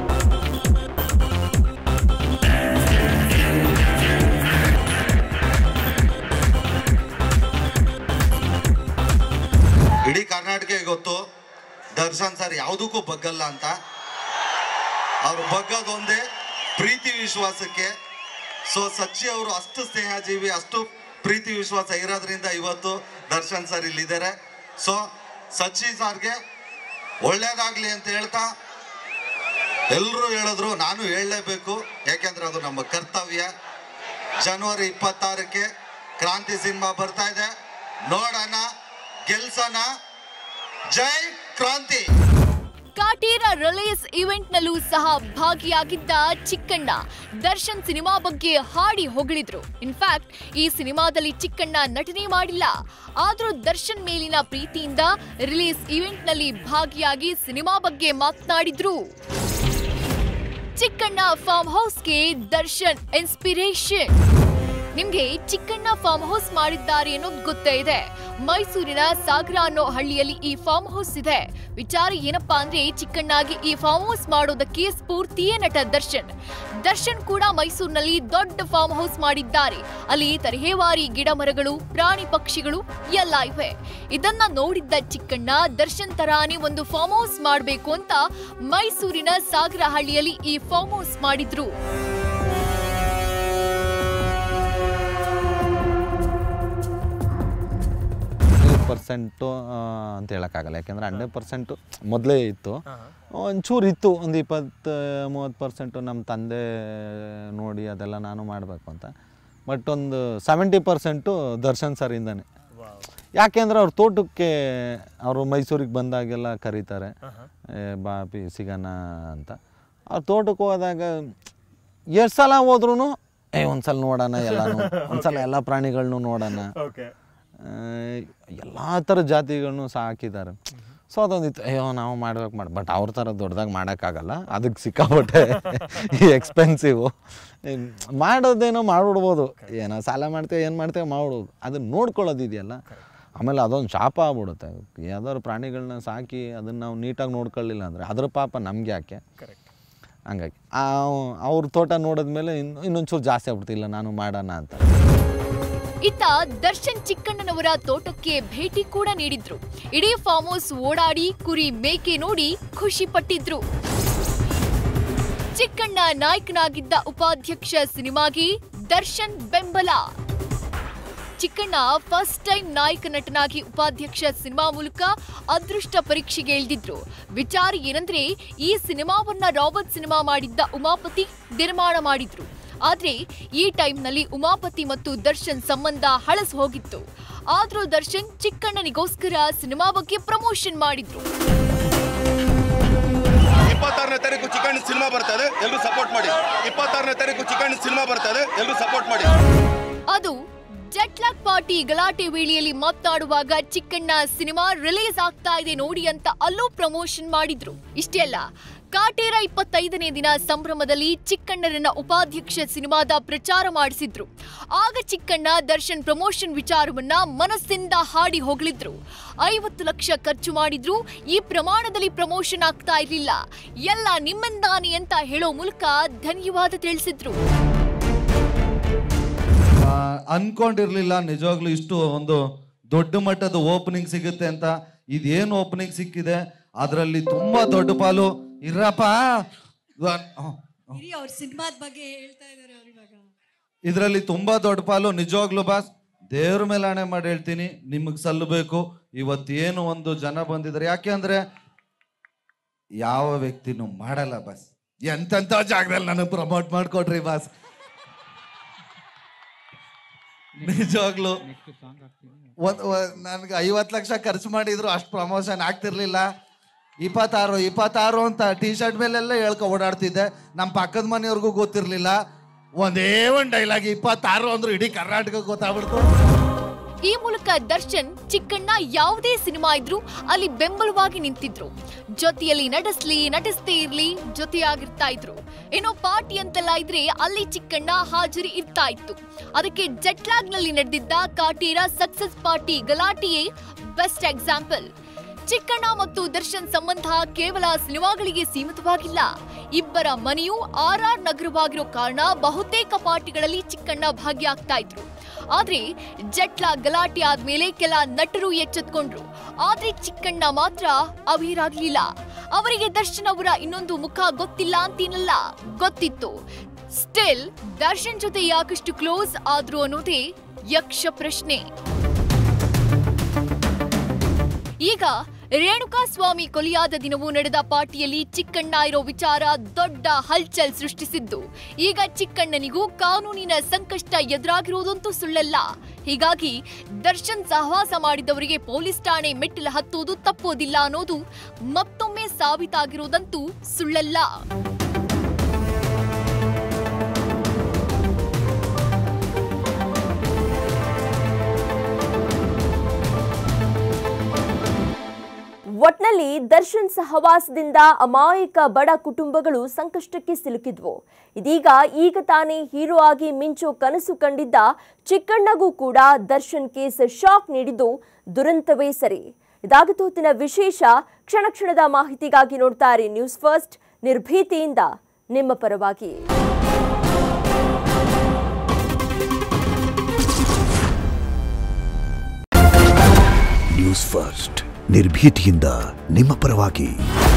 ಇಡೀ ಕರ್ನಾಟಕ ಗೊತ್ತು ದರ್ಶನ್ ಸರ್ ಯಾವುದಕ್ಕೂ ಬಗ್ಗಲ್ಲ ಅಂತ ಅವ್ರು ಬಗ್ಗದು ಒಂದೇ ಪ್ರೀತಿ ವಿಶ್ವಾಸಕ್ಕೆ ಸೊ ಸಚ್ಚಿ ಅವರು ಅಷ್ಟು ಸ್ನೇಹಜೀವಿ ಅಷ್ಟು ಪ್ರೀತಿ ವಿಶ್ವಾಸ ಇರೋದ್ರಿಂದ ಇವತ್ತು ದರ್ಶನ್ ಸರ್ ಇಲ್ಲಿದ್ದಾರೆ ಸೊ ಸಚ್ಚಿ ಸರ್ಗೆ ಒಳ್ಳೇದಾಗ್ಲಿ ಅಂತ ಹೇಳ್ತಾ ಎಲ್ಲರೂ ಹೇಳಿದ್ರು ನಾನು ಹೇಳಲೇಬೇಕು ಯಾಕೆಂದ್ರೆ ಅದು ನಮ್ಮ ಕರ್ತವ್ಯ ಜನವರಿ ಇಪ್ಪತ್ತಾರಕ್ಕೆ ಕ್ರಾಂತಿ ಸಿನಿಮಾ ಬರ್ತಾ ಇದೆ ನೋಡೋಣ ಗೆಲ್ಸೋಣ ಜೈ ಕ್ರಾಂತಿ ಕಾಟೇರ ರಿಲೀಸ್ ಇವೆಂಟ್ ನಲ್ಲೂ ಸಹ ಭಾಗಿಯಾಗಿದ್ದ ಚಿಕ್ಕಣ್ಣ ದರ್ಶನ್ ಸಿನಿಮಾ ಬಗ್ಗೆ ಹಾಡಿ ಹೊಗಳಿದ್ರು ಇನ್ಫ್ಯಾಕ್ಟ್ ಈ ಸಿನಿಮಾದಲ್ಲಿ ಚಿಕ್ಕಣ್ಣ ನಟನೆ ಮಾಡಿಲ್ಲ ಆದ್ರೂ ದರ್ಶನ್ ಮೇಲಿನ ಪ್ರೀತಿಯಿಂದ ರಿಲೀಸ್ ಇವೆಂಟ್ ನಲ್ಲಿ ಭಾಗಿಯಾಗಿ ಸಿನಿಮಾ ಬಗ್ಗೆ ಮಾತನಾಡಿದ್ರು ಚಿಕ್ಕಣ್ಣ ಫಾರ್ಮ್ ಹೌಸ್ಗೆ ದರ್ಶನ್ ಇನ್ಸ್ಪಿರೇಷನ್ ನಿಮ್ಗೆ ಚಿಕ್ಕಣ್ಣ ಫಾರ್ಮ್ ಹೌಸ್ ಮಾಡಿದ್ದಾರೆ ಅನ್ನೋದು ಗೊತ್ತೇ ಇದೆ ಮೈಸೂರಿನ ಸಾಗರ ಅನ್ನೋ ಹಳ್ಳಿಯಲ್ಲಿ ಈ ಫಾರ್ಮ್ ಹೌಸ್ ಇದೆ ವಿಚಾರ ಏನಪ್ಪಾ ಅಂದ್ರೆ ಚಿಕ್ಕಣ್ಣಾಗಿ ಈ ಫಾರ್ಮ್ ಹೌಸ್ ಮಾಡೋದಕ್ಕೆ ಸ್ಫೂರ್ತಿಯೇ ನಟ ದರ್ಶನ್ ದರ್ಶನ್ ಕೂಡ ಮೈಸೂರಿನಲ್ಲಿ ದೊಡ್ಡ ಫಾರ್ಮ್ ಹೌಸ್ ಮಾಡಿದ್ದಾರೆ ಅಲ್ಲಿ ತರಹೇವಾರಿ ಗಿಡ ಮರಗಳು ಪ್ರಾಣಿ ಪಕ್ಷಿಗಳು ಎಲ್ಲ ಇವೆ ಇದನ್ನ ನೋಡಿದ್ದ ಚಿಕ್ಕಣ್ಣ ದರ್ಶನ್ ತರಾನೇ ಒಂದು ಫಾರ್ಮ್ ಹೌಸ್ ಮಾಡಬೇಕು ಅಂತ ಮೈಸೂರಿನ ಸಾಗರ ಹಳ್ಳಿಯಲ್ಲಿ ಈ ಫಾರ್ಮ್ ಹೌಸ್ ಮಾಡಿದ್ರು ಹಂಡ್ರೆಡ್ ಪರ್ಸೆಂಟು ಅಂತ ಹೇಳೋಕ್ಕಾಗಲ್ಲ ಯಾಕೆಂದರೆ ಹಂಡ್ರೆಡ್ ಪರ್ಸೆಂಟು ಮೊದಲೇ ಇತ್ತು ಒಂಚೂರು ಇತ್ತು ಒಂದು ಇಪ್ಪತ್ತು ಮೂವತ್ತು ಪರ್ಸೆಂಟು ನಮ್ಮ ತಂದೆ ನೋಡಿ ಅದೆಲ್ಲ ನಾನು ಮಾಡಬೇಕು ಅಂತ ಬಟ್ ಒಂದು ಸೆವೆಂಟಿ ಪರ್ಸೆಂಟು ದರ್ಶನ್ ಸರಿಂದನೇ ಯಾಕೆಂದ್ರೆ ಅವ್ರ ತೋಟಕ್ಕೆ ಅವರು ಮೈಸೂರಿಗೆ ಬಂದಾಗೆಲ್ಲ ಕರೀತಾರೆ ಏ, ಬಾ ಪಿ ಸಿಗೋಣ ಅಂತ ಅವ್ರ ತೋಟಕ್ಕೆ ಹೋದಾಗ ಎಷ್ಟು ಸಲ ಹೋದ್ರೂ ಏ ಒಂದ್ಸಲ ನೋಡೋಣ ಎಲ್ಲನೂ ಒಂದ್ಸಲ ಎಲ್ಲ ಪ್ರಾಣಿಗಳನ್ನೂ ನೋಡೋಣ ಎಲ್ಲ ಥರ ಜಾತಿಗಳನ್ನೂ ಸಹ ಹಾಕಿದ್ದಾರೆ ಸೊ ಅದೊಂದಿತ್ತು ಅಯ್ಯೋ ನಾವು ಮಾಡ್ಬೇಕು ಮಾಡಿ ಬಟ್ ಅವ್ರ ಥರ ದೊಡ್ಡದಾಗಿ ಮಾಡೋಕ್ಕಾಗಲ್ಲ ಅದಕ್ಕೆ ಸಿಕ್ಕಾಪಟ್ಟೆ ಎಕ್ಸ್ಪೆನ್ಸಿವು ಮಾಡೋದೇನೋ ಮಾಡ್ಬಿಡ್ಬೋದು ಏನೋ ಸಾಲ ಮಾಡ್ತೇವೆ ಏನು ಮಾಡ್ತೇವೆ ಮಾಡ್ಬಿಡ್ಬೋದು ಅದನ್ನ ನೋಡ್ಕೊಳ್ಳೋದು ಇದೆಯಲ್ಲ ಆಮೇಲೆ ಅದೊಂದು ಶಾಪ ಆಗ್ಬಿಡುತ್ತೆ ಯಾವ್ದಾದ್ರು ಪ್ರಾಣಿಗಳನ್ನ ಸಾಕಿ ಅದನ್ನು ನಾವು ನೀಟಾಗಿ ನೋಡ್ಕೊಳ್ಳಿಲ್ಲ ಅಂದರೆ ಅದ್ರ ಪಾಪ ನಮ್ಗೆ ಯಾಕೆ ಹಂಗಾಗಿ ಅವ್ರ ತೋಟ ನೋಡಿದ್ಮೇಲೆ ಇನ್ನು ಇನ್ನೊಂಚೂರು ಜಾಸ್ತಿ ಆಗ್ಬಿಡ್ತು ಇಲ್ಲ ನಾನು ಮಾಡೋಣ ಅಂತ ಇತ್ತ ದರ್ಶನ್ ಚಿಕ್ಕಣ್ಣನವರ ತೋಟಕ್ಕೆ ಭೇಟಿ ಕೂಡ ನೀಡಿದ್ರು ಇಡೀ ಫಾರ್ಮ್ ಹೌಸ್ ಓಡಾಡಿ ಕುರಿ ಮೇಕೆ ನೋಡಿ ಖುಷಿ ಪಟ್ಟಿದ್ರು ಚಿಕ್ಕಣ್ಣ ನಾಯಕನಾಗಿದ್ದ ಉಪಾಧ್ಯಕ್ಷ ಸಿನಿಮಾಗೆ ದರ್ಶನ್ ಬೆಂಬಲ ಚಿಕ್ಕಣ್ಣ ಫಸ್ಟ್ ಟೈಮ್ ನಾಯಕ ನಟನಾಗಿ ಉಪಾಧ್ಯಕ್ಷ ಸಿನಿಮಾ ಮೂಲಕ ಅದೃಷ್ಟ ಪರೀಕ್ಷೆಗೆ ಇಳಿದಿದ್ರು ವಿಚಾರ ಏನಂದ್ರೆ ಈ ಸಿನಿಮಾವನ್ನ ರಾಬರ್ಟ್ ಸಿನಿಮಾ ಮಾಡಿದ್ದ ಉಮಾಪತಿ ನಿರ್ಮಾಣ ಮಾಡಿದ್ರು ಆದ್ರೆ ಈ ಟೈಮ್ನಲ್ಲಿ ಉಮಾಪತಿ ಮತ್ತು ದರ್ಶನ್ ಸಂಬಂಧ ಹಳಸ್ ಹೋಗಿತ್ತು ಆದ್ರೂ ದರ್ಶನ್ ಚಿಕ್ಕಣ್ಣನಿಗೋಸ್ಕರ ಸಿನಿಮಾ ಬಗ್ಗೆ ಪ್ರಮೋಷನ್ ಮಾಡಿದ್ರು ಇಪ್ಪತ್ತಾರನೇ ತಾರೀಕು ಚಿಕನ್ ಸಿನಿಮಾ ಬರ್ತಾ ಇದೆ ಎಲ್ಲರೂ ಸಪೋರ್ಟ್ ಮಾಡಿ ಇಪ್ಪತ್ತಾರನೇ ತಾರೀಕು ಚಿಕನ್ ಸಿನಿಮಾ ಬರ್ತಾ ಇದೆ ಎಲ್ಲರೂ ಸಪೋರ್ಟ್ ಮಾಡಿ ಅದು ಜಟ್ಲಾಕ್ ಪಾರ್ಟಿ ಗಲಾಟೆ ವೇಳೆಯಲ್ಲಿ ಮಾತನಾಡುವಾಗ ಚಿಕ್ಕಣ್ಣ ಸಿನಿಮಾ ರಿಲೀಸ್ ಆಗ್ತಾ ಇದೆ ನೋಡಿ ಅಂತ ಅಲ್ಲೂ ಪ್ರಮೋಷನ್ ಮಾಡಿದ್ರು ಇಷ್ಟೇ ಅಲ್ಲ ಕಾಟೇರ ಇಪ್ಪತ್ತೈದನೇ ದಿನ ಸಂಭ್ರಮದಲ್ಲಿ ಚಿಕ್ಕಣ್ಣರನ್ನ ಉಪಾಧ್ಯಕ್ಷ ಸಿನಿಮಾದ ಪ್ರಚಾರ ಮಾಡಿಸಿದ್ರು ಆಗ ಚಿಕ್ಕಣ್ಣ ದರ್ಶನ್ ಪ್ರಮೋಷನ್ ವಿಚಾರವನ್ನ ಮನಸ್ಸಿಂದ ಹಾಡಿ ಹೋಗಲಿದ್ರು ಐವತ್ತು ಲಕ್ಷ ಖರ್ಚು ಮಾಡಿದ್ರು ಈ ಪ್ರಮಾಣದಲ್ಲಿ ಪ್ರಮೋಷನ್ ಆಗ್ತಾ ಇರಲಿಲ್ಲ ಎಲ್ಲ ನಿಮ್ಮಿಂದಾನಿ ಅಂತ ಹೇಳೋ ಮೂಲಕ ಧನ್ಯವಾದ ತಿಳಿಸಿದ್ರು ಆ, ಅನ್ಕೊಂಡಿರ್ಲಿಲ್ಲ ನಿಜವಾಗ್ಲೂ ಇಷ್ಟು ಒಂದು ದೊಡ್ಡ ಮಟ್ಟದ ಓಪನಿಂಗ್ ಸಿಗುತ್ತೆ ಅಂತ ಇದೇನು ಓಪನಿಂಗ್ ಸಿಕ್ಕಿದೆ ಅದರಲ್ಲಿ ತುಂಬಾ ದೊಡ್ಡ ಪಾಲು ಇರಪ್ಪ ಇರಿ ಅವ್ರ ಸಿನಿಮಾದ ಬಗ್ಗೆ ಹೇಳ್ತಾ ಇದ್ದಾರೆ ಅವ್ರು ಇವಾಗ ಇದರಲ್ಲಿ ತುಂಬಾ ದೊಡ್ಡ ಪಾಲು ನಿಜವಾಗ್ಲೂ ಬಾಸ್ ದೇವ್ರ ಮೇಲೆ ಹಣೆ ಮಾಡಿ ಹೇಳ್ತೀನಿ ನಿಮಗೆ ಸಲ್ಲಬೇಕು ಇವತ್ತೇನು ಒಂದು ಜನ ಬಂದಿದ್ದಾರೆ ಯಾಕೆ ಅಂದ್ರೆ ಯಾವ ವ್ಯಕ್ತಿನೂ ಮಾಡಲ್ಲ ಬಾಸ್ ಎಂತೆಂಥ ಜಾಗದಲ್ಲಿ ನನಗೆ ಪ್ರಮೋಟ್ ಮಾಡ್ಕೊಡ್ರಿ ಬಾಸ್ ನಿಜವಾಗ್ಲು ಒಂದ್ ನನ್ಗೆ ಐವತ್ತು ಲಕ್ಷ ಖರ್ಚು ಮಾಡಿದ್ರು ಅಷ್ಟು ಪ್ರಮೋಷನ್ ಆಗ್ತಿರ್ಲಿಲ್ಲ ಇಪ್ಪತ್ತಾರು ಇಪ್ಪತ್ತಾರು ಅಂತ ಟಿ ಶರ್ಟ್ ಮೇಲೆಲ್ಲ ಹೇಳ್ಕೊ ಓಡಾಡ್ತಿದ್ದೆ ನಮ್ಮ ಪಕ್ಕದ ಮನೆಯವ್ರಿಗೂ ಗೊತ್ತಿರ್ಲಿಲ್ಲ ಒಂದೇ ಒಂದು ಡೈಲಾಗ್ ಇಪ್ಪತ್ತಾರು ಅಂದ್ರೆ ಇಡೀ ಕರ್ನಾಟಕ ಗೊತ್ತಾಗ್ಬಿಡ್ತು ಈ ಮೂಲಕ ದರ್ಶನ್ ಚಿಕ್ಕಣ್ಣ ಯಾವುದೇ ಸಿನಿಮಾ ಇದ್ರೂ ಅಲ್ಲಿ ಬೆಂಬಲವಾಗಿ ನಿಂತಿದ್ರು ಜೊತೆಯಲ್ಲಿ ನಟಿಸ್ಲಿ ನಟಿಸ್ದೇ ಇರ್ಲಿ ಜೊತೆಯಾಗಿರ್ತಾ ಇದ್ರು ಏನೋ ಪಾರ್ಟಿ ಅಂತೆಲ್ಲ ಇದ್ರೆ ಅಲ್ಲಿ ಚಿಕ್ಕಣ್ಣ ಹಾಜರಿ ಇರ್ತಾ ಇತ್ತು ಅದಕ್ಕೆ ಜೆಟ್ಲಾಗ್ ನಲ್ಲಿ ನಡೆದಿದ್ದ ಕಾಟೀರ ಸಕ್ಸಸ್ ಪಾರ್ಟಿ ಗಲಾಟೆಯೇ ಬೆಸ್ಟ್ ಎಕ್ಸಾಂಪಲ್ ಚಿಕ್ಕಣ್ಣ ಮತ್ತು ದರ್ಶನ್ ಸಂಬಂಧ ಕೇವಲ ಸಿನಿಮಾಗಳಿಗೆ ಸೀಮಿತವಾಗಿಲ್ಲ ಇಬ್ಬರ ಮನೆಯು ಆರ್ ಆರ್ ನಗರವಾಗಿರೋ ಕಾರಣ ಬಹುತೇಕ ಪಾರ್ಟಿಗಳಲ್ಲಿ ಚಿಕ್ಕಣ್ಣ ಭಾಗಿಯಾಗ್ತಾ ಇದ್ರು ಆದ್ರೆ ಜಟ್ಲ ಗಲಾಟೆ ಆದ್ಮೇಲೆ ಕೆಲ ನಟರು ಎಚ್ಚೆತ್ಕೊಂಡ್ರು ಆದ್ರೆ ಚಿಕ್ಕಣ್ಣ ಮಾತ್ರ ಅವಿರಾಗ್ಲಿಲ್ಲ ಅವರಿಗೆ ದರ್ಶನ್ ಅವರ ಇನ್ನೊಂದು ಮುಖ ಗೊತ್ತಿಲ್ಲ ಅಂತೇನಲ್ಲ ಗೊತ್ತಿತ್ತು ಸ್ಟಿಲ್ ದರ್ಶನ್ ಜೊತೆ ಯಾಕಷ್ಟು ಕ್ಲೋಸ್ ಆದ್ರು ಅನ್ನೋದೇ ಯಕ್ಷ ಪ್ರಶ್ನೆ ಈಗ ರೇಣುಕಾ ಸ್ವಾಮಿ ಕೊಲೆಯಾದ ದಿನವೂ ನಡೆದ ಪಾರ್ಟಿಯಲ್ಲಿ ಚಿಕ್ಕಣ್ಣ ಇರೋ ವಿಚಾರ ದೊಡ್ಡ ಹಲ್ಚಲ್ ಸೃಷ್ಟಿಸಿದ್ದು ಈಗ ಚಿಕ್ಕಣ್ಣನಿಗೂ ಕಾನೂನಿನ ಸಂಕಷ್ಟ ಎದುರಾಗಿರೋದಂತೂ ಸುಳ್ಳಲ್ಲ ಹೀಗಾಗಿ ದರ್ಶನ್ ಸಹವಾಸ ಮಾಡಿದವರಿಗೆ ಪೊಲೀಸ್ ಠಾಣೆ ಮೆಟ್ಟಿಲು ಹತ್ತುವುದು ತಪ್ಪೋದಿಲ್ಲ ಅನ್ನೋದು ಮತ್ತೊಮ್ಮೆ ಸಾಬೀತಾಗಿರೋದಂತೂ ಸುಳ್ಳಲ್ಲ ಒಟ್ನಲ್ಲಿ ದರ್ಶನ್ ಸಹವಾಸದಿಂದ ಅಮಾಯಕ ಬಡ ಕುಟುಂಬಗಳು ಸಂಕಷ್ಟಕ್ಕೆ ಸಿಲುಕಿದ್ವು ಇದೀಗ ಈಗ ತಾನೇ ಹೀರೋ ಆಗಿ ಮಿಂಚೋ ಕನಸು ಕಂಡಿದ್ದ ಚಿಕ್ಕಣ್ಣಗೂ ಕೂಡ ದರ್ಶನ್ ಕೇಸ್ ಶಾಕ್ ನೀಡಿದ್ದು ದುರಂತವೇ ಸರಿ ಇದಾಗಿತ್ತು ಹೊತ್ತಿನ ವಿಶೇಷ ಕ್ಷಣ ಕ್ಷಣದ ಮಾಹಿತಿಗಾಗಿ ನೋಡ್ತಾ ಇರಿ ನ್ಯೂಸ್ ಫಸ್ಟ್ ನಿರ್ಭೀತಿಯಿಂದ ನಿಮ್ಮ ಪರವಾಗಿ ನ್ಯೂಸ್ ಫಸ್ಟ್ ನಿರ್ಭೀತಿಯಿಂದ ನಿಮ್ಮ ಪರವಾಗಿ